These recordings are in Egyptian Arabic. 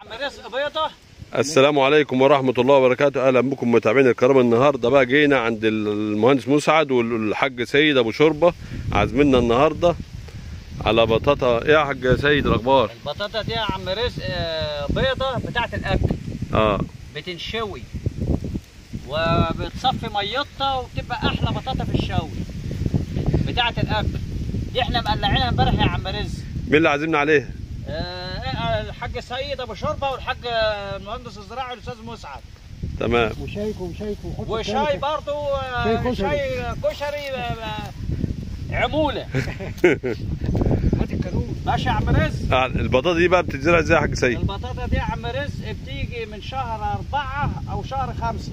عم رزق بيضة السلام عليكم ورحمة الله وبركاته أهلا بكم متابعين الكرام النهاردة بقى جينا عند المهندس مسعد والحاج سيد أبو شربة عازمنا النهاردة على بطاطا إيه يا حاج سيد الأخبار؟ البطاطا دي يا عم رزق آه، بيضة بتاعت الأكل آه بتنشوي وبتصفي ميتها وبتبقى أحلى بطاطا في الشوي بتاعت الأكل دي احنا مقلعينها امبارح يا عم رزق مين اللي عازمنا عليها؟ آه، الحاج سيد أبو شربة والحاج المهندس الزراعي الأستاذ مسعد تمام وشايك وشايك وحط وشاي التالت. برضو آه، شاي كشري. شاي كشري آه، آه، عمولة هات الكانون ماشي يا عم رزق آه، البطاطا دي بقى بتتزرع ازاي يا حاج سيد؟ البطاطا دي يا عم رزق بتيجي من شهر أربعة أو شهر خمسة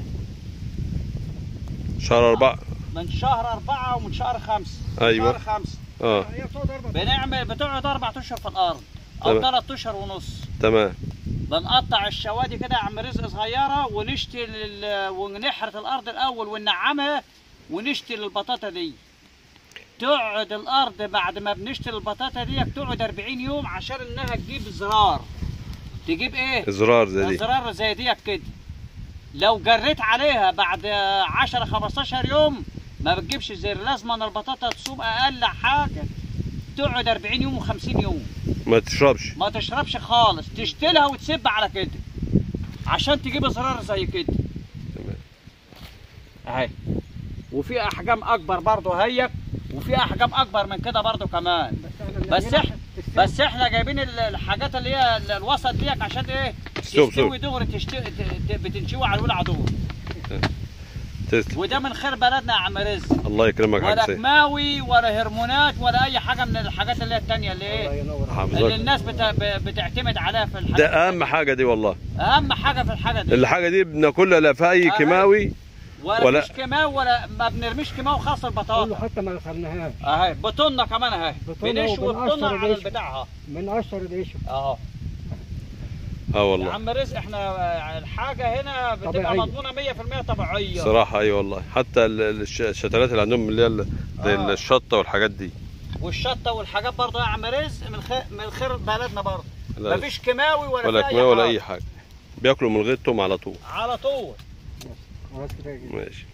شهر أربعة من شهر أربعة ومن شهر خمسة أيوة. شهر خمسة اه هي بتقعد اربع بنعمل بتقعد أربع أشهر في الأرض أو تمام. ثلاث أشهر ونص تمام بنقطع الشوادي كده يا عم رزق صغيرة ونشتي ال- ونحرث الأرض الأول وننعمها ونشتي البطاطا دي تقعد الأرض بعد ما بنشتي البطاطا دي تقعد 40 يوم عشان إنها تجيب زرار تجيب إيه؟ إزرار زي دي زرار زي ديت كده لو جريت عليها بعد 10 15 يوم ما بتجيبش زر لازم أن البطاطا تصوم اقل حاجه تقعد 40 يوم و50 يوم ما تشربش ما تشربش خالص تشتلها وتسب على كده عشان تجيب زرار زي كده تمام. اهي وفي احجام اكبر برضه هيك وفي احجام اكبر من كده برضه كمان بس احنا بس احنا جايبين ال- الحاجات اللي هي ال- الوسط ديك عشان ايه ستوب، تستوي دغري تشتوي ت- ت- بتنشوي على الولع دغري تسلم وده من خير بلدنا يا عم رزق الله يكرمك يا ولا حاج سيد كماوي ولا هرمونات ولا اي حاجه من الحاجات اللي هي التانيه اللي الله ايه ينور اللي حافظك الناس بت... ب- بتعتمد عليها في الحاجه ده أهم حاجة دي والله اهم حاجه في الحاجه دي الحاجة دي بناكلها لا في أي آه. كيماوي ولا, ولا- فيش كيماوي ولا ما بنرميش كيماوي خاص كله البطاطا حتى ما غسلناهاش اهي بطننا كمان اهي بطنة بنشوي وبنقشر بطننا على الريش. البتاع اهو من اشهر القشر اهو اه يا والله عم رزق احنا آه، الحاجه هنا بتبقى طبيعية. مضمونه 100% طبيعيه صراحة أي والله حتى ال- ال- الش- الشتلات اللي عندهم اللي هي ال- زي آه. الشطة والحاجات دي والشطه والحاجات برضه يا عم رزق من خير من خير بلدنا برضه لا مفيش كيماوي ولا, ولا في كيماوي ولا حاجة. أي حاجة بياكلوا من غير توم على طول على طول خلاص كده يا جدع. ماشي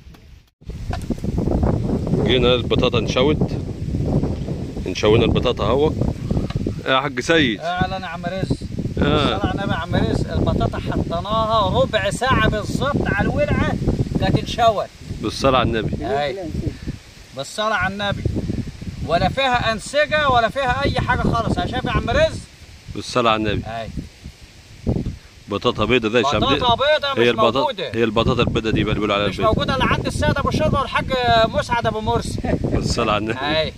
جينا البطاطا انشوت انشوينا البطاطا اهو يا حاج سيد اهلا يا عم رزق آه. طلعنا يا عم رزق البطاطا حطيناها ربع ساعه بالظبط على الولعه كانت انشوت بالصلاة على النبي اهي بالصلاة على النبي ولا فيها أنسجة ولا فيها أي حاجة خالص أنا شايف يا عم رزق بالصلاة على النبي أهي بطاطا بيضة زي الشام بطاطا بيضة مش هي البطاطا موجودة هي البطاطا البيضة دي بقى اللي بيقولوا عليها مش البيضة موجودة إلا عند السيد أبو شربة والحاج مسعد أبو مرسي بالصلاة على النبي أهي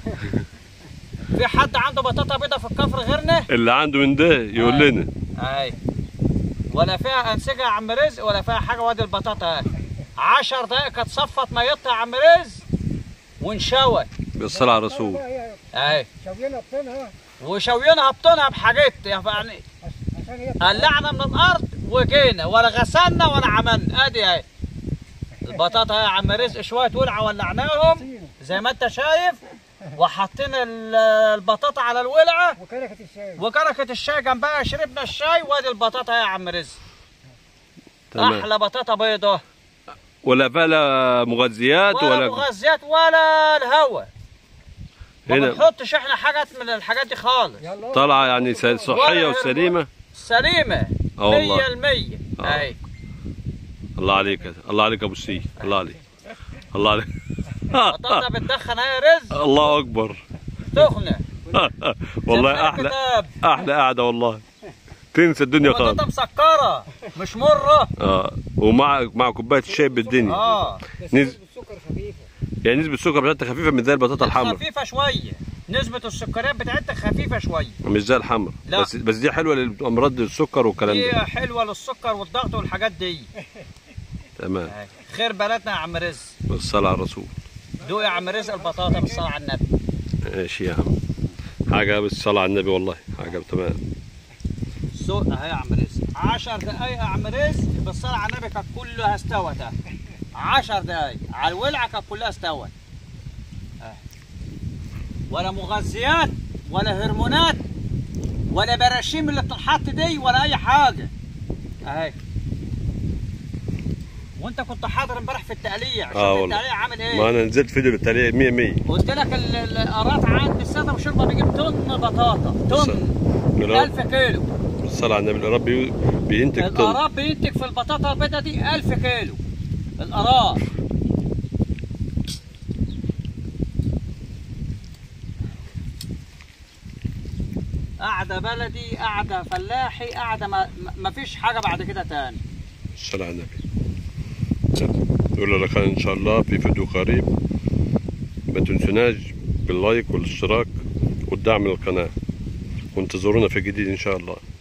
في حد عنده بطاطا بيضة في الكفر غيرنا؟ اللي عنده من ده يقول آه. لنا أهي ولا فيها أنسجة يا عم رزق ولا فيها حاجة وادي البطاطا أهي 10 دقايق كانت صفت ميتها يا عم رزق وانشوت بالصلاة على الرسول أهي شوينا بطنها وشوينها بطنها بحاجات يعني عشان هي قلعنا من الارض وجينا ولا غسلنا ولا عملنا ادي اهي البطاطا يا عم رزق شويه ولعه ولعناهم زي ما انت شايف وحطينا ال- البطاطا على الولعه وكركه الشاي وكركه الشاي جنبها شربنا الشاي وادي البطاطا يا عم رزق تمام احلى بطاطا بيضه ولا فيها لا مغذيات ولا ولا مغذيات ولا الهواء ما هنا بنحطش احنا حاجات من الحاجات دي خالص يلا طالعة يعني س- صحية ولا وسليمة سليمه اه والله 100% اه. اهي الله عليك الله عليك يا ابو سي الله عليك الله عليك بطاطا بتدخن اهي يا رزق الله اكبر سخنه والله زي احلى الكتاب. احلى قعده والله تنسى الدنيا خالص بطاطا مسكره مش مره اه ومع مع كوبايه الشاي بالدنيا اه بس نز- نسبة السكر خفيفه يعني نسبه السكر بتاعتها خفيفه مش زي البطاطا الحمراء خفيفه شويه نسبه السكريات بتاعتها خفيفه شويه مش زي الحمراء لا. بس بس دي حلوه للامراض السكر والكلام هي ده حلوه للسكر والضغط والحاجات دي تمام آه. خير بلدنا يا عم رزق بالصلاه على الرسول دوق يا عم رزق البطاطا بالصلاه على النبي ماشي يا عم حاجه بالصلاه على النبي والله حاجه تمام سوق اهي يا عم رزق 10 دقايق يا عم رزق بالصلاه على النبي كانت كلها استوت اهي 10 دقايق على الولعه كانت كلها استوت آه. ولا مغذيات ولا هرمونات ولا براشيم اللي بتنحط دي ولا اي حاجه اهي وانت كنت حاضر امبارح في التقليع شفت آه والله. التقليع عامل ايه ما انا نزلت فيديو بالتالي 100 100 قلت لك ال- ال- القرات عند الساده وشربه بيجيب طن بطاطا طن يا 1000 كيلو الصلاة على النبي ربي بينتج طن القراب بينتج في البطاطا البيضاء دي 1000 كيلو القراب قاعدة بلدي قاعدة فلاحي قاعدة ما, ما فيش حاجة بعد كده تاني الصلاة على النبي نقول لك ان شاء الله في فيديو قريب ما تنسوناش باللايك والاشتراك والدعم للقناة وانتظرونا في جديد ان شاء الله